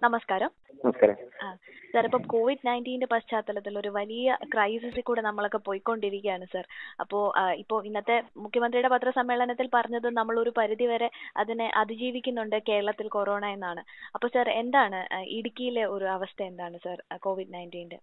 നമസ്കാരം നമസ്കാരം ആ സാർ ഇപ്പം കോവിഡ് നയൻറ്റീൻ്റെ പശ്ചാത്തലത്തിൽ ഒരു വലിയ ക്രൈസിസിൽ കൂടെ നമ്മളൊക്കെ പോയിക്കൊണ്ടിരിക്കുകയാണ് സാർ അപ്പോൾ ഇപ്പോൾ ഇന്നത്തെ മുഖ്യമന്ത്രിയുടെ പത്രസമ്മേളനത്തിൽ പറഞ്ഞത് നമ്മൾ ഒരു പരിധി വരെ അതിനെ അതിജീവിക്കുന്നുണ്ട് കേരളത്തിൽ കൊറോണ എന്നാണ് അപ്പോൾ സാർ എന്താണ് ആ, ഇടുക്കിയിലെ ഒരു അവസ്ഥ എന്താണ് സാർ കോവിഡ് നയൻറ്റീൻ്റെ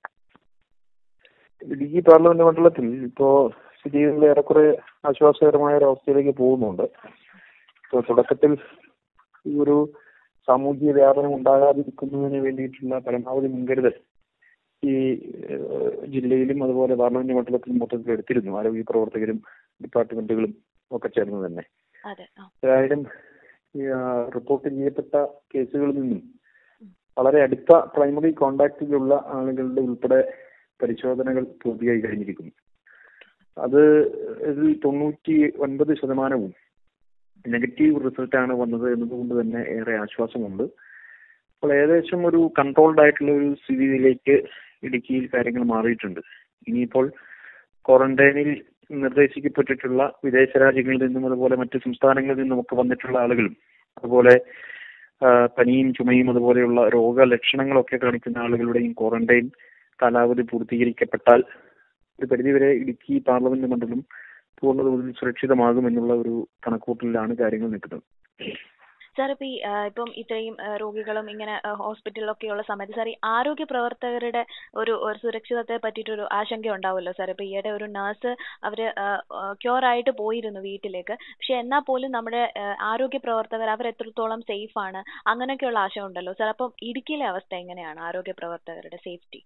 ഇടുക്കി പാർലമെന്റ് മണ്ഡലത്തിൽ ഇപ്പോ സ്ഥിതിഗതികൾ ഏറെക്കുറെ ആശ്വാസകരമായ ഒരു അവസ്ഥയിലേക്ക് പോകുന്നുണ്ട് ഇപ്പോൾ തുടക്കത്തിൽ ഈ ഒരു സാമൂഹിക വ്യാപനം ഉണ്ടാകാതിരിക്കുന്നതിന് വേണ്ടിയിട്ടുള്ള പരമാവധി മുൻകരുതൽ ഈ ഏഹ്, ജില്ലയിലും അതുപോലെ പാർലമെന്റ് മണ്ഡലത്തിലും മൊത്തത്തിൽ എടുത്തിരുന്നു ആരോഗ്യ പ്രവർത്തകരും ഡിപ്പാർട്ട്മെന്റുകളും ഒക്കെ ചേർന്ന് തന്നെ അതെ ആ ഏതായാലും ഈ, ആ, റിപ്പോർട്ട് ചെയ്യപ്പെട്ട കേസുകളിൽ നിന്നും വളരെ അടുത്ത പ്രൈമറി കോണ്ടാക്റ്റിലുള്ള ആളുകളുടെ ഉൾപ്പെടെ പരിശോധനകൾ പൂർത്തിയായി കഴിഞ്ഞിരിക്കുന്നു അത് ഇതിൽ തൊണ്ണൂറ്റി ഒൻപത് ശതമാനവും നെഗറ്റീവ് റിസൾട്ടാണ് വന്നത് എന്നതുകൊണ്ട് തന്നെ ഏറെ ആശ്വാസമുണ്ട് അപ്പോൾ ഏകദേശം ഒരു കൺട്രോൾഡ് ആയിട്ടുള്ള ഒരു സ്ഥിതിയിലേക്ക് ഇടുക്കിയിൽ കാര്യങ്ങൾ മാറിയിട്ടുണ്ട് ഇനിയിപ്പോൾ ക്വാറന്റൈനിൽ നിർദ്ദേശിക്കപ്പെട്ടിട്ടുള്ള വിദേശ രാജ്യങ്ങളിൽ നിന്നും അതുപോലെ മറ്റ് സംസ്ഥാനങ്ങളിൽ നിന്നുമൊക്കെ വന്നിട്ടുള്ള ആളുകളും അതുപോലെ ആ, പനിയും ചുമയും അതുപോലെയുള്ള രോഗലക്ഷണങ്ങളൊക്കെ കാണിക്കുന്ന ആളുകളുടെയും ക്വാറന്റൈൻ കാലാവധി പൂർത്തീകരിക്കപ്പെട്ടാൽ ഒരു പരിധിവരെ ഇടുക്കി പാർലമെന്റ് മണ്ഡലം പൂർണ്ണതോതിൽ സുരക്ഷിതമാകും എന്നുള്ള ഒരു കണക്കൂട്ടലിലാണ് കാര്യങ്ങൾ നിൽക്കുന്നത് സാർ ഇപ്പം ഈ ആ, ഇപ്പം ഇത്രയും ആ, രോഗികളും ഇങ്ങനെ ആ, ഹോസ്പിറ്റലിലൊക്കെയുള്ള സമയത്ത് സാർ ഈ ആരോഗ്യ പ്രവർത്തകരുടെ ഒരു ഒരു സുരക്ഷിതത്തെ പറ്റിയിട്ടൊരു ആശങ്ക ഉണ്ടാവുമല്ലോ സാർ ഇപ്പം ഈയിടെ ഒരു നഴ്സ് അവർ ക്യൂർ ആയിട്ട് പോയിരുന്നു വീട്ടിലേക്ക് പക്ഷെ എന്നാൽ പോലും നമ്മുടെ ആ, ആരോഗ്യ പ്രവർത്തകർ അവർ എത്രത്തോളം സേഫ് ആണ് അങ്ങനെയൊക്കെയുള്ള ആശങ്ക ഉണ്ടല്ലോ സാർ അപ്പം ഇടുക്കിയിലെ അവസ്ഥ എങ്ങനെയാണ് ആരോഗ്യ പ്രവർത്തകരുടെ സേഫ്റ്റി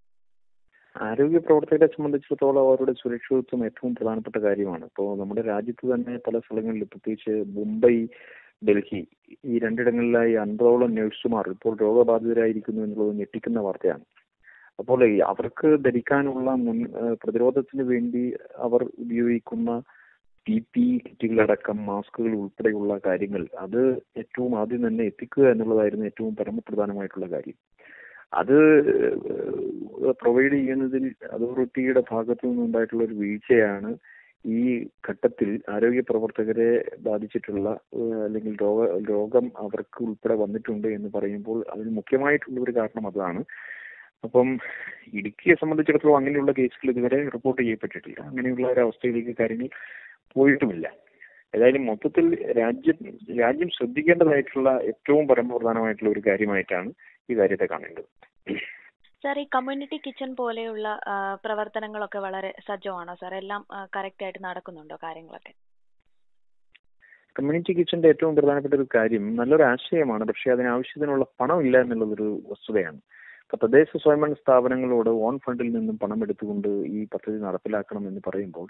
ആരോഗ്യ പ്രവർത്തകരെ സംബന്ധിച്ചിടത്തോളം അവരുടെ സുരക്ഷിതത്വം ഏറ്റവും പ്രധാനപ്പെട്ട കാര്യമാണ് ഇപ്പോൾ നമ്മുടെ രാജ്യത്ത് തന്നെ പല സ്ഥലങ്ങളിൽ പ്രത്യേകിച്ച് മുംബൈ ഡൽഹി ഈ രണ്ടിടങ്ങളിലായി അൻപതോളം നഴ്സുമാർ ഇപ്പോൾ രോഗബാധിതരായിരിക്കുന്നു എന്നുള്ളത് ഞെട്ടിക്കുന്ന വാർത്തയാണ് അപ്പോൾ ഈ അവർക്ക് ധരിക്കാനുള്ള മുൻ ഏഹ് പ്രതിരോധത്തിന് വേണ്ടി അവർ ഉപയോഗിക്കുന്ന പി പി കിറ്റുകളടക്കം മാസ്കുകൾ ഉൾപ്പെടെയുള്ള കാര്യങ്ങൾ അത് ഏറ്റവും ആദ്യം തന്നെ എത്തിക്കുക എന്നുള്ളതായിരുന്നു ഏറ്റവും പരമപ്രധാനമായിട്ടുള്ള കാര്യം അത് പ്രൊവൈഡ് ചെയ്യുന്നതിൽ അതോറിറ്റിയുടെ ഭാഗത്തു നിന്നുണ്ടായിട്ടുള്ള ഒരു വീഴ്ചയാണ് ഈ ഘട്ടത്തിൽ ആരോഗ്യ പ്രവർത്തകരെ ബാധിച്ചിട്ടുള്ള ഏഹ് അല്ലെങ്കിൽ രോഗ രോഗം അവർക്ക് ഉൾപ്പെടെ വന്നിട്ടുണ്ട് എന്ന് പറയുമ്പോൾ അതിന് മുഖ്യമായിട്ടുള്ള ഒരു കാരണം അതാണ് അപ്പം ഇടുക്കിയെ സംബന്ധിച്ചിടത്തോളം അങ്ങനെയുള്ള കേസുകൾ ഇതുവരെ റിപ്പോർട്ട് ചെയ്യപ്പെട്ടിട്ടില്ല അങ്ങനെയുള്ള ഒരു അവസ്ഥയിലേക്ക് കാര്യങ്ങൾ പോയിട്ടുമില്ല ഏതായാലും മൊത്തത്തിൽ രാജ്യം രാജ്യം ശ്രദ്ധിക്കേണ്ടതായിട്ടുള്ള ഏറ്റവും പരമപ്രധാനമായിട്ടുള്ള ഒരു കാര്യമായിട്ടാണ് ഈ കാര്യത്തെ കാണേണ്ടത് സാർ ഈ കമ്മ്യൂണിറ്റി കിച്ചൺ പോലെയുള്ള ആ, പ്രവർത്തനങ്ങളൊക്കെ വളരെ സജ്ജമാണോ സാർ എല്ലാം കറക്റ്റ് ആയിട്ട് നടക്കുന്നുണ്ടോ കാര്യങ്ങളൊക്കെ കമ്മ്യൂണിറ്റി കിച്ചന്റെ ഏറ്റവും പ്രധാനപ്പെട്ട ഒരു കാര്യം നല്ലൊരു ആശയമാണ് പക്ഷേ അതിന് ആവശ്യത്തിനുള്ള പണം ഇല്ല എന്നുള്ളതൊരു വസ്തുതയാണ് ഇപ്പൊ തദ്ദേശ സ്വയംഭരണ സ്ഥാപനങ്ങളോട് ഓൺ ഫണ്ടിൽ നിന്നും പണം എടുത്തുകൊണ്ട് ഈ പദ്ധതി നടപ്പിലാക്കണം എന്ന് പറയുമ്പോൾ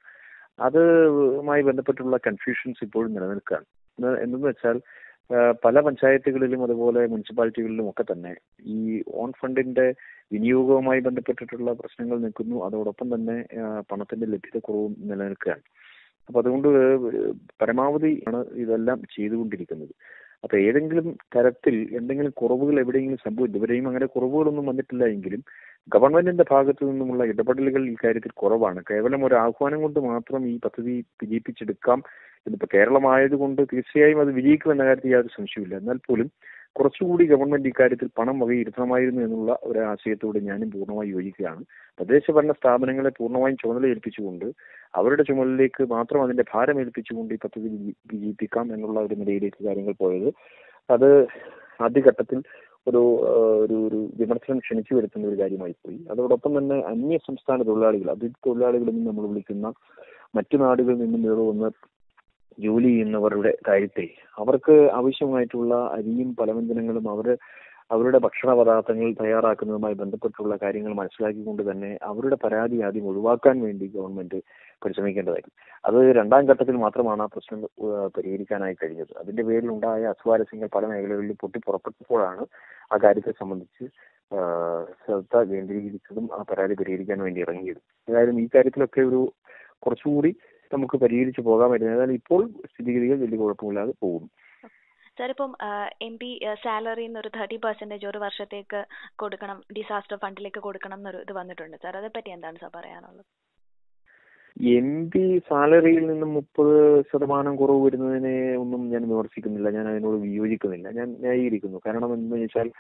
അതുമായി ബന്ധപ്പെട്ടുള്ള കൺഫ്യൂഷൻസ് ഇപ്പോഴും നിലനിൽക്കുകയാണ് എന്ന് എന്തെന്ന് വെച്ചാൽ ആ, പല പഞ്ചായത്തുകളിലും അതുപോലെ മുനിസിപ്പാലിറ്റികളിലും ഒക്കെ തന്നെ ഈ ഓൺ ഫണ്ടിന്റെ വിനിയോഗവുമായി ബന്ധപ്പെട്ടിട്ടുള്ള പ്രശ്നങ്ങൾ നിൽക്കുന്നു അതോടൊപ്പം തന്നെ ആ, പണത്തിന്റെ ലഭ്യതക്കുറവും നിലനിൽക്കുകയാണ് അപ്പൊ അതുകൊണ്ട് പരമാവധി ആണ് ഇതെല്ലാം ചെയ്തുകൊണ്ടിരിക്കുന്നത് അപ്പൊ ഏതെങ്കിലും തരത്തിൽ എന്തെങ്കിലും കുറവുകൾ എവിടെയെങ്കിലും സംഭവിച്ചു ഇതുവരെയും അങ്ങനെ കുറവുകളൊന്നും വന്നിട്ടില്ല എങ്കിലും ഗവൺമെന്റിന്റെ ഭാഗത്തു നിന്നുമുള്ള ഇടപെടലുകൾ ഇക്കാര്യത്തിൽ കുറവാണ് കേവലം ഒരു ആഹ്വാനം കൊണ്ട് മാത്രം ഈ പദ്ധതി വിജയിപ്പിച്ചെടുക്കാം ഇതിപ്പോ കേരളമായതുകൊണ്ട് തീർച്ചയായും അത് വിജയിക്കുമെന്ന കാര്യത്തിൽ യാതൊരു സംശയമില്ല എന്നാൽ പോലും കുറച്ചുകൂടി ഗവൺമെന്റ് ഇക്കാര്യത്തിൽ പണം വകയിരുത്തണമായിരുന്നു എന്നുള്ള ഒരു ആശയത്തോട് ഞാനും പൂർണ്ണമായി യോജിക്കുകയാണ് തദ്ദേശ ഭരണ സ്ഥാപനങ്ങളെ പൂർണ്ണമായും ചുമതല ഏൽപ്പിച്ചുകൊണ്ട് അവരുടെ ചുമതലയിലേക്ക് മാത്രം അതിന്റെ ഭാരം ഏൽപ്പിച്ചുകൊണ്ട് ഈ പദ്ധതി വിജയി- വിജയിപ്പിക്കാം എന്നുള്ള ഒരു നിലയിലേക്ക് കാര്യങ്ങൾ പോയത് അത് ആദ്യഘട്ടത്തിൽ ഒരു ആ, ഒരു ഒരു വിമർശനം ക്ഷണിച്ചു വരുത്തുന്ന ഒരു കാര്യമായി പോയി അതോടൊപ്പം തന്നെ അന്യ സംസ്ഥാന തൊഴിലാളികൾ അതിഥി തൊഴിലാളികൾ എന്ന് നമ്മൾ വിളിക്കുന്ന മറ്റു നാടുകളിൽ നിന്നും ഇവിടെ വന്ന് ജോലി ചെയ്യുന്നവരുടെ കാര്യത്തെ അവർക്ക് ആവശ്യമായിട്ടുള്ള അരിയും പലവ്യഞ്ജനങ്ങളും അവര് അവരുടെ ഭക്ഷണ പദാർത്ഥങ്ങൾ തയ്യാറാക്കുന്നതുമായി ബന്ധപ്പെട്ടുള്ള കാര്യങ്ങൾ മനസ്സിലാക്കിക്കൊണ്ട് തന്നെ അവരുടെ പരാതി ആദ്യം ഒഴിവാക്കാൻ വേണ്ടി ഗവൺമെന്റ് പരിശ്രമിക്കേണ്ടതായിരുന്നു അത് രണ്ടാം ഘട്ടത്തിൽ മാത്രമാണ് ആ പ്രശ്നം ഏഹ്, പരിഹരിക്കാനായി കഴിഞ്ഞത് അതിന്റെ പേരിലുണ്ടായ അസ്വാരസ്യങ്ങൾ പല മേഖലകളിലും പൊട്ടിപ്പുറപ്പെട്ടപ്പോഴാണ് ആ കാര്യത്തെ സംബന്ധിച്ച് ഏഹ്, ശ്രദ്ധ കേന്ദ്രീകരിച്ചതും ആ പരാതി പരിഹരിക്കാൻ വേണ്ടി ഇറങ്ങിയത് ഏതായാലും ഈ കാര്യത്തിലൊക്കെ ഒരു കുറച്ചുകൂടി നമുക്ക് പരിഹരിച്ചു പോകാമായിരുന്നു ഏതായാലും ഇപ്പോൾ സ്ഥിതിഗതികൾ വലിയ കുഴപ്പമില്ലാതെ പോകുന്നു സാർ ഇപ്പം എം പി സാലറിയിൽ നിന്ന് ഒരു തേർട്ടി പെർസെൻറ്റേജ് ഒരു വർഷത്തേക്ക് കൊടുക്കണം ഡിസാസ്റ്റർ ഫണ്ടിലേക്ക് കൊടുക്കണം എന്നൊരു ഇത് വന്നിട്ടുണ്ട് സാർ അതേപ്പറ്റി എന്താണ് സാർ പറയാനുള്ളത് എം പി സാലറിയിൽ നിന്നും മുപ്പത് ശതമാനം കുറവ് വരുന്നതിനെ ഒന്നും ഞാൻ വിമർശിക്കുന്നില്ല ഞാൻ അതിനോട് വിയോജിക്കുന്നില്ല ഞാൻ ന്യായീകരിക്കുന്നു കാരണം എന്താണെന്ന് വെച്ചാൽ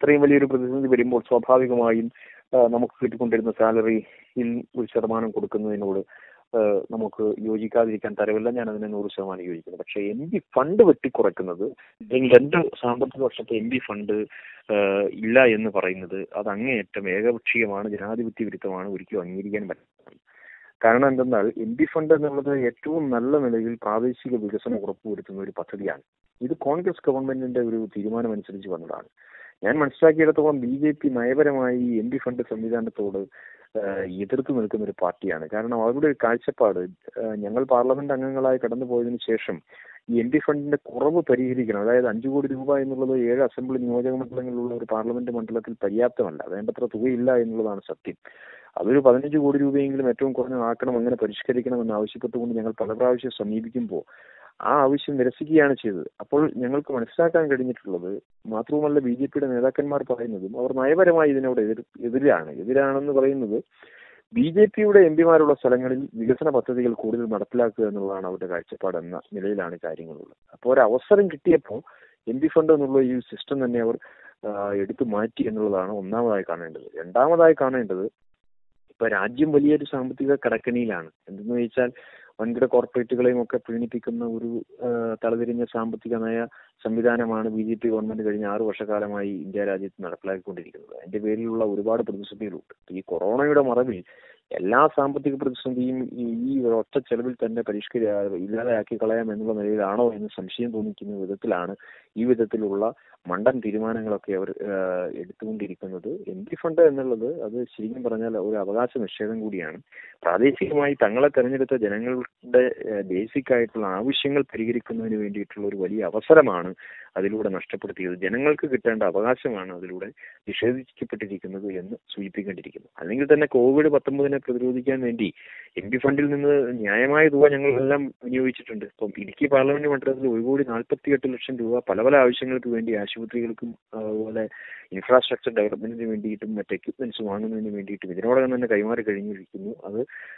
ഇത്രയും വലിയൊരു പ്രതിസന്ധി വരുമ്പോൾ സ്വാഭാവികമായും ആ, നമുക്ക് കിട്ടിക്കൊണ്ടിരുന്ന സാലറിയിൽ ഒരു ശതമാനം കൊടുക്കുന്നതിനോട് ആ, നമുക്ക് യോജിക്കാതിരിക്കാൻ തരവില്ല ഞാൻ അതിനെ നൂറ് ശതമാനം യോജിക്കുന്നു പക്ഷേ എം പി ഫണ്ട് വെട്ടിക്കുറയ്ക്കുന്നത് അല്ലെങ്കിൽ രണ്ട് സാമ്പത്തിക വർഷത്തെ എം പി ഫണ്ട് ആ, ഇല്ല എന്ന് പറയുന്നത് അത് അങ്ങേയറ്റം ഏകപക്ഷീയമാണ് ജനാധിപത്യ വിരുദ്ധമാണ് ഒരിക്കലും അംഗീകരിക്കാൻ പറ്റില്ല കാരണം എന്തെന്നാൽ എം പി ഫണ്ട് എന്നുള്ളത് ഏറ്റവും നല്ല നിലയിൽ പ്രാദേശിക വികസനം ഉറപ്പുവരുത്തുന്ന ഒരു പദ്ധതിയാണ് ഇത് കോൺഗ്രസ് ഗവൺമെന്റിന്റെ ഒരു തീരുമാനം അനുസരിച്ച് വന്നതാണ് ഞാൻ മനസ്സിലാക്കിയിടത്തോളം ബി ജെ പി നയപരമായി എം പി ഫണ്ട് സംവിധാനത്തോട് ആഹ് എതിർത്ത് നിൽക്കുന്ന ഒരു പാർട്ടിയാണ് കാരണം അവരുടെ ഒരു കാഴ്ചപ്പാട് ആഹ് ഞങ്ങൾ പാർലമെന്റ് അംഗങ്ങളായി കടന്നു പോയതിനു ശേഷം ഈ എം പി ഫണ്ടിന്റെ കുറവ് പരിഹരിക്കണം അതായത് അഞ്ചു കോടി രൂപ എന്നുള്ളത് ഏഴ് അസംബ്ലി നിയോജക മണ്ഡലങ്ങളിലുള്ള ഒരു പാർലമെന്റ് മണ്ഡലത്തിൽ പര്യാപ്തമല്ല വേണ്ടത്ര തുകയില്ല എന്നുള്ളതാണ് സത്യം അതൊരു പതിനഞ്ച് കോടി രൂപയെങ്കിലും ഏറ്റവും കുറഞ്ഞ ആക്കണം അങ്ങനെ പരിഷ്കരിക്കണം എന്ന് ആവശ്യപ്പെട്ടുകൊണ്ട് ഞങ്ങൾ പല പ്രാവശ്യം സമീപിക്കുമ്പോൾ ആ ആവശ്യം നിരസിക്കുകയാണ് ചെയ്തത് അപ്പോൾ ഞങ്ങൾക്ക് മനസ്സിലാക്കാൻ കഴിഞ്ഞിട്ടുള്ളത് മാത്രവുമല്ല ബി ജെ പിയുടെ നേതാക്കന്മാർ പറയുന്നതും അവർ നയപരമായി ഇതിനോട് എതിർ എതിരാണ് എതിരാണെന്ന് പറയുന്നത് ബി ജെ പിയുടെ എം പിമാരുള്ള സ്ഥലങ്ങളിൽ വികസന പദ്ധതികൾ കൂടുതൽ നടപ്പിലാക്കുക എന്നുള്ളതാണ് അവരുടെ കാഴ്ചപ്പാട് എന്ന നിലയിലാണ് കാര്യങ്ങളുള്ളത് അപ്പോൾ ഒരു അവസരം കിട്ടിയപ്പോൾ എം പി ഫണ്ട് എന്നുള്ള ഈ സിസ്റ്റം തന്നെ അവർ ആ, എടുത്തു മാറ്റി എന്നുള്ളതാണ് ഒന്നാമതായി കാണേണ്ടത് രണ്ടാമതായി കാണേണ്ടത് ഇപ്പൊ രാജ്യം വലിയൊരു സാമ്പത്തിക കടക്കണിയിലാണ് എന്തെന്ന് വെച്ചാൽ വൻകിട കോർപ്പറേറ്റുകളെയും ഒക്കെ പ്രീണിപ്പിക്കുന്ന ഒരു ആ, തലതിരിഞ്ഞ സാമ്പത്തിക നയ സംവിധാനമാണ് ബി ജെ പി ഗവൺമെന്റ് കഴിഞ്ഞ ആറു വർഷക്കാലമായി ഇന്ത്യ രാജ്യത്ത് നടപ്പിലാക്കിക്കൊണ്ടിരിക്കുന്നത് അതിന്റെ പേരിലുള്ള ഒരുപാട് പ്രതിസന്ധികളുണ്ട് ഈ കൊറോണയുടെ മറവിൽ എല്ലാ സാമ്പത്തിക പ്രതിസന്ധിയും ഈ ഈ ഒറ്റ ചെലവിൽ തന്നെ പരിഷ്കരി ഇല്ലാതെയാക്കി കളയാം എന്നുള്ള നിലയിലാണോ എന്ന് സംശയം തോന്നിക്കുന്ന വിധത്തിലാണ് ഈ വിധത്തിലുള്ള മണ്ടൻ തീരുമാനങ്ങളൊക്കെ അവർ ആ, എടുത്തുകൊണ്ടിരിക്കുന്നത് എം പി ഫണ്ട് എന്നുള്ളത് അത് ശരിക്കും പറഞ്ഞാൽ ഒരു അവകാശ നിഷേധം കൂടിയാണ് പ്രാദേശികമായി തങ്ങളെ തെരഞ്ഞെടുത്ത ജനങ്ങളുടെ ബേസിക് ആയിട്ടുള്ള ആവശ്യങ്ങൾ പരിഹരിക്കുന്നതിന് വേണ്ടിയിട്ടുള്ള ഒരു വലിയ അവസരമാണ് അതിലൂടെ നഷ്ടപ്പെടുത്തിയത് ജനങ്ങൾക്ക് കിട്ടേണ്ട അവകാശമാണ് അതിലൂടെ നിഷേധിക്കപ്പെട്ടിരിക്കുന്നത് എന്ന് സൂചിപ്പിക്കേണ്ടിയിരിക്കുന്നു അല്ലെങ്കിൽ തന്നെ കോവിഡ് പത്തൊമ്പതിനെ പ്രതിരോധിക്കാൻ വേണ്ടി എം പി ഫണ്ടിൽ നിന്ന് ന്യായമായ തുക ഞങ്ങൾ എല്ലാം വിനിയോഗിച്ചിട്ടുണ്ട് ഇപ്പം ഇടുക്കി പാർലമെന്റ് മണ്ഡലത്തിൽ ഒരു കോടി നാൽപ്പത്തി എട്ട് ലക്ഷം രൂപ പല പല ആവശ്യങ്ങൾക്ക് വേണ്ടി ആശുപത്രികൾക്കും അതുപോലെ ഇൻഫ്രാസ്ട്രക്ചർ ഡെവലപ്മെന്റിന് വേണ്ടിയിട്ടും മറ്റ് എക്യുപ്മെന്റ്സ് വാങ്ങുന്നതിന് വേണ്ടിയിട്ടും ഇതിനോടകം തന്നെ കൈമാറി കഴിഞ്ഞിരിക്കുന്നു അത്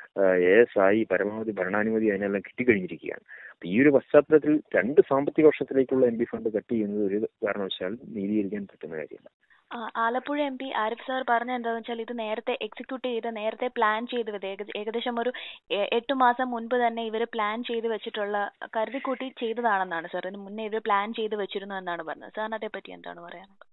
എ എസ് ആയി പരമാവധി ഭരണാനുമതി അതിനെല്ലാം കിട്ടിക്കഴിഞ്ഞിരിക്കുകയാണ് അപ്പൊ ഈ ഒരു പശ്ചാത്തലത്തിൽ രണ്ട് സാമ്പത്തിക വർഷത്തിലേക്കുള്ള എം പി ഫണ്ട് കട്ട് ചെയ്യുന്നത് ഒരു കാരണവശാലും നീതീകരിക്കാൻ പറ്റുന്ന കാര്യമല്ല ആ, Alappuzha M P Arif sir പറഞ്ഞ എന്താന്ന് വെച്ചാൽ ഇത് നേരത്തെ എക്സിക്യൂട്ട് ചെയ്ത് നേരത്തെ പ്ലാൻ ചെയ്ത് വെത് ഏക- ഏകദേശം ഒരു എ- എട്ട് മാസം മുൻപ് തന്നെ ഇവർ പ്ലാൻ ചെയ്ത് വെച്ചിട്ടുള്ള കരുതിക്കൂട്ടി ചെയ്തതാണെന്നാണ് സാർ ഇതിന് മുന്നേ ഇവർ പ്ലാൻ ചെയ്ത് വെച്ചിരുന്നു എന്നാണ് പറഞ്ഞത് സാറിന് അതേപ്പറ്റി എന്താണ് പറയാനുള്ളത്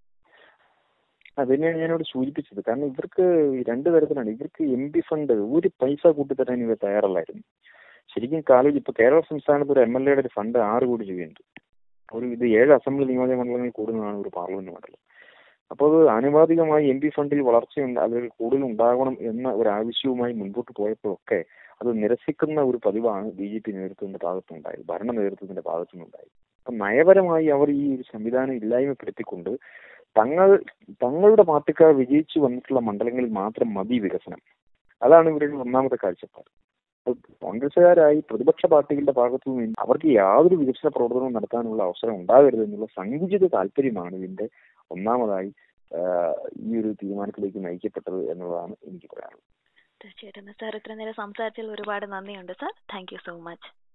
അതന്നെയാണ് ഞാനിവിടെ സൂചിപ്പിച്ചത് കാരണം ഇവർക്ക് രണ്ട് തരത്തിലാണ് ഇവർക്ക് എം പി ഫണ്ട് ഒരു പൈസ കൂട്ടിത്തരാൻ ഇവർ തയ്യാറല്ലായിരുന്നു ശരിക്കും കാലേജ് ഇപ്പൊ കേരള സംസ്ഥാനത്ത് ഒരു എം എൽ എയുടെ ഒരു ഫണ്ട് ആറ് കോടി രൂപയുണ്ട് ഒരു ഇത് ഏഴ് അസംബ്ലി നിയോജക മണ്ഡലങ്ങളിൽ കൂടുന്നതാണ് ഒരു പാർലമെന്റ് മണ്ഡലം അപ്പോൾ അത് ആനുപാതികമായി എം പി ഫണ്ടിൽ വളർച്ചയുണ്ട് അതിൽ കൂടുതൽ ഉണ്ടാകണം എന്ന ഒരു ആവശ്യവുമായി മുൻപോട്ട് പോയപ്പോഴൊക്കെ അത് നിരസിക്കുന്ന ഒരു പതിവാണ് ബി ജെ പി നേതൃത്വത്തിന്റെ ഭാഗത്തുനിന്നുണ്ടായത് ഭരണ നേതൃത്വത്തിന്റെ ഭാഗത്തുനിന്നുണ്ടായത് അപ്പം നയപരമായി അവർ ഈ ഒരു സംവിധാനം ഇല്ലായ്മപ്പെടുത്തിക്കൊണ്ട് തങ്ങൾ തങ്ങളുടെ പാർട്ടിക്കാർ വിജയിച്ചു വന്നിട്ടുള്ള മണ്ഡലങ്ങളിൽ മാത്രം മതി വികസനം അതാണ് ഇവരുടെ ഒന്നാമത്തെ കാഴ്ചപ്പാട് അപ്പോൾ കോൺഗ്രസ്സുകാരായി പ്രതിപക്ഷ പാർട്ടികളുടെ ഭാഗത്തു നിന്ന് അവർക്ക് യാതൊരു വികസന പ്രവർത്തനവും നടത്താനുള്ള അവസരം ഉണ്ടാകരുത് എന്നുള്ള സങ്കുചിത താല്പര്യമാണ് ഇതിന്റെ ഒന്നാമതായി ആഹ്, ഈ ഒരു തീരുമാനത്തിലേക്ക് നയിക്കപ്പെട്ടത് എന്നുള്ളതാണ് എനിക്ക് പറയാനുള്ളത് തീർച്ചയായിട്ടും സാർ ഇത്ര നേരം സംസാരിച്ചതിൽ ഒരുപാട് നന്ദിയുണ്ട് sir thank you so much